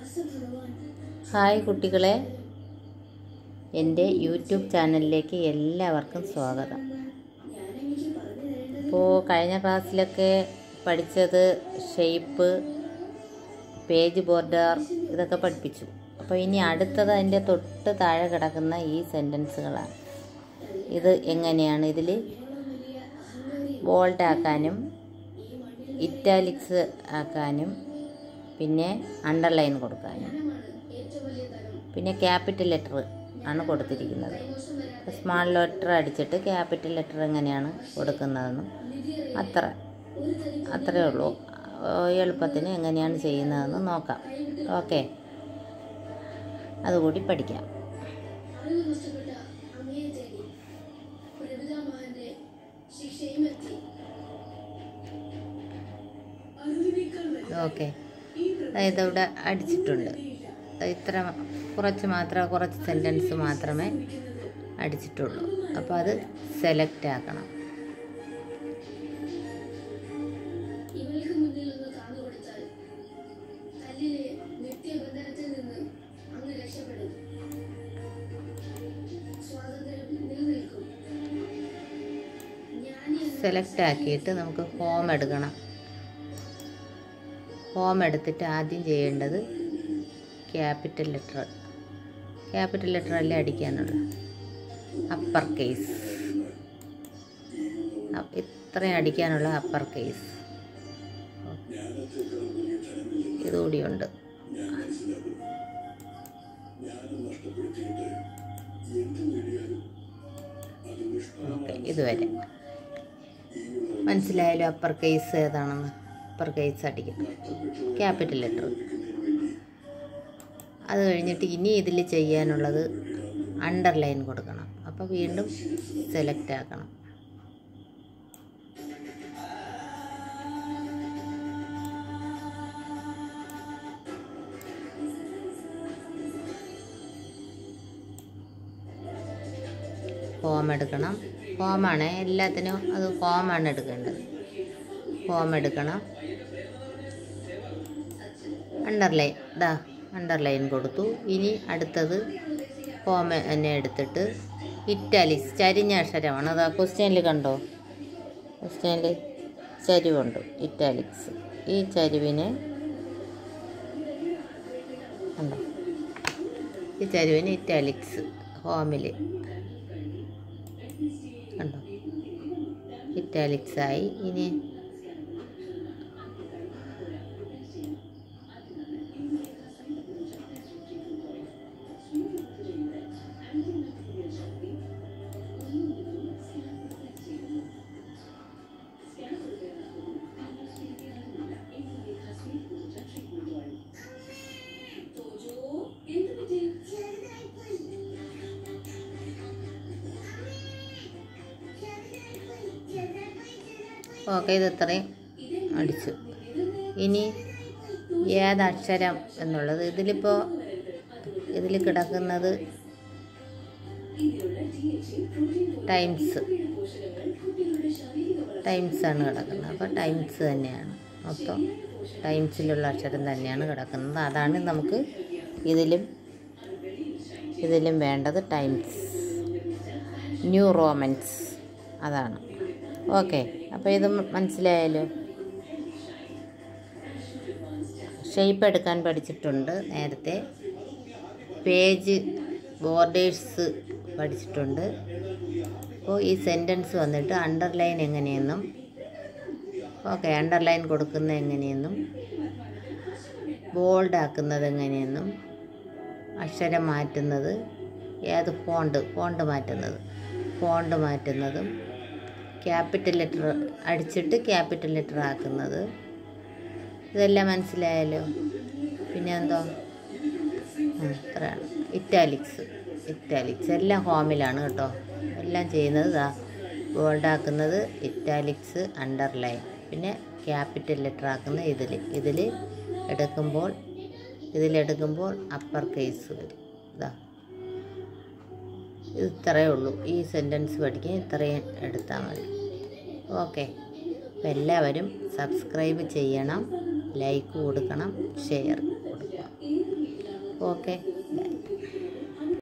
hi കുട്ടികളെ എൻ്റെ YouTube ചാനലിലേക്ക് എല്ലാവർക്കും സ്വാഗതം ഇപ്പോൾ കഴിഞ്ഞ ക്ലാസ്സിലൊക്കെ പഠിച്ചത് ഷെയ്പ്പ് പേജ് ബോർഡർ ഇതൊക്കെ പഠിപ്പിച്ചു അപ്പോൾ ഇനി അടുത്തത് അതിൻ്റെ തൊട്ട് താഴെ കിടക്കുന്ന ഈ സെൻറ്റൻസുകളാണ് ഇത് എങ്ങനെയാണ് ഇതിൽ ബോൾഡ് ആക്കാനും ഇറ്റാലിക്സ് ആക്കാനും പിന്നെ അണ്ടർലൈൻ കൊടുക്കാനും പിന്നെ ക്യാപിറ്റൽ ലെറ്റർ ആണ് കൊടുത്തിരിക്കുന്നത് സ്മാൾ ലെറ്റർ അടിച്ചിട്ട് ക്യാപിറ്റൽ ലെറ്റർ എങ്ങനെയാണ് കൊടുക്കുന്നതെന്നും അത്ര അത്രയേ ഉള്ളൂ എളുപ്പത്തിന് എങ്ങനെയാണ് ചെയ്യുന്നതെന്ന് നോക്കാം ഓക്കെ അതുകൂടി പഠിക്കാം ഓക്കെ അതായത് ഇവിടെ അടിച്ചിട്ടുണ്ട് ഇത്ര കുറച്ച് മാത്രം കുറച്ച് സെൻറ്റൻസ് മാത്രമേ അടിച്ചിട്ടുള്ളൂ അപ്പോൾ അത് സെലക്ട് ആക്കണം ഇവൾക്ക് മുന്നിൽ ഒന്ന് താന്നു കൊടുത്താൽ കല്ലിലെ നിത്യബന്ധനത്തിൽ നിന്ന് അങ്ങ് രക്ഷപ്പെടും സ്വാതന്ത്ര്യം നിലനിൽക്കും ഞാൻ സെലക്ട് ആക്കിയിട്ട് നമുക്ക് ഹോം എടുക്കണം ഹോം എടുത്തിട്ട് ആദ്യം ചെയ്യേണ്ടത് ക്യാപിറ്റൽ ലെറ്റർ ക്യാപിറ്റൽ ലെറ്റർ അല്ലേ അടിക്കാനുള്ളത് അപ്പർ കേസ് ഇത്രയും അടിക്കാനുള്ള അപ്പർ കേസ് ഇതുകൂടിയുണ്ട് ഓക്കെ ഇതുവരെ മനസ്സിലായാലും അപ്പർ കേസ് ഏതാണെന്ന് അപ്പർ കേസ് അടിക്കണം ക്യാപിറ്റൽ ലെറ്റർ അത് കഴിഞ്ഞിട്ട് ഇനി ഇതിൽ ചെയ്യാനുള്ളത് അണ്ടർലൈൻ കൊടുക്കണം അപ്പോൾ വീണ്ടും സെലക്ട് ആക്കണം ഹോം എടുക്കണം ഹോമാണ് എല്ലാത്തിനും അത് ഹോമാണ് എടുക്കേണ്ടത് ഹോം എടുക്കണം അണ്ടർലൈൻ ഇതാ അണ്ടർലൈൻ കൊടുത്തു ഇനി അടുത്തത് ഹോം എന്നെ എടുത്തിട്ട് ഇറ്റാലിക്സ് ചരിഞ്ഞ അക്ഷരമാണ് അതാ ക്വസ്റ്റ്യനിൽ കണ്ടോ ക്വസ്റ്റ്യനിൽ ചരിവുണ്ട് ഇറ്റാലിക്സ് ഈ ചരിവിനെ കണ്ടോ ഈ ചരിവിന് ഇറ്റാലിക്സ് ഹോമിൽ കണ്ടോ ഇറ്റാലിക്സ് ആയി ഇനി ഓക്കെ ഇത് ഇത്രയും അടിച്ചു ഇനി ഏതക്ഷരം എന്നുള്ളത് ഇതിലിപ്പോൾ ഇതിൽ കിടക്കുന്നത് ടൈംസ് ടൈംസ് ആണ് കിടക്കുന്നത് അപ്പോൾ ടൈംസ് തന്നെയാണ് മൊത്തം ടൈംസിലുള്ള അക്ഷരം തന്നെയാണ് കിടക്കുന്നത് അതാണ് നമുക്ക് ഇതിലും ഇതിലും വേണ്ടത് ടൈംസ് ന്യൂ റോമൻസ് അതാണ് ഓക്കെ അപ്പോൾ ഇത് മനസ്സിലായാലോ ഷേപ്പ് എടുക്കാൻ പഠിച്ചിട്ടുണ്ട് നേരത്തെ പേജ് ബോർഡേഴ്സ് പഠിച്ചിട്ടുണ്ട് അപ്പോൾ ഈ സെൻറ്റൻസ് വന്നിട്ട് അണ്ടർലൈൻ എങ്ങനെയെന്നും ഓക്കെ അണ്ടർലൈൻ കൊടുക്കുന്നത് എങ്ങനെയെന്നും ബോൾഡ് ആക്കുന്നത് എങ്ങനെയെന്നും അക്ഷരം മാറ്റുന്നത് ഏത് ഫോണ്ട് ഫോണ്ട് മാറ്റുന്നത് ഫോണ്ട് മാറ്റുന്നതും ക്യാപിറ്റൽ ലെറ്റർ അടിച്ചിട്ട് ക്യാപിറ്റൽ ലെറ്റർ ആക്കുന്നത് ഇതെല്ലാം മനസ്സിലായല്ലോ പിന്നെ എന്തോ അത്രയാണ് ഇറ്റാലിക്സ് ഇറ്റാലിക്സ് എല്ലാം ഹോമിലാണ് കേട്ടോ എല്ലാം ചെയ്യുന്നത് ഇതാ ബോൾഡ് ആക്കുന്നത് ഇറ്റാലിക്സ് അണ്ടർലൈൻ പിന്നെ ക്യാപിറ്റൽ ലെറ്റർ ആക്കുന്നത് ഇതിൽ ഇതിൽ എടുക്കുമ്പോൾ ഇതിലെടുക്കുമ്പോൾ അപ്പർ കേസ് വരും ഇതാ ഇത് ഇത്രയേ ഉള്ളൂ ഈ സെൻറ്റൻസ് പഠിക്കാൻ ഇത്രയും എടുത്താൽ മതി ഓക്കെ അപ്പോൾ എല്ലാവരും സബ്സ്ക്രൈബ് ചെയ്യണം ലൈക്ക് കൊടുക്കണം ഷെയർ കൊടുക്കണം ഓക്കെ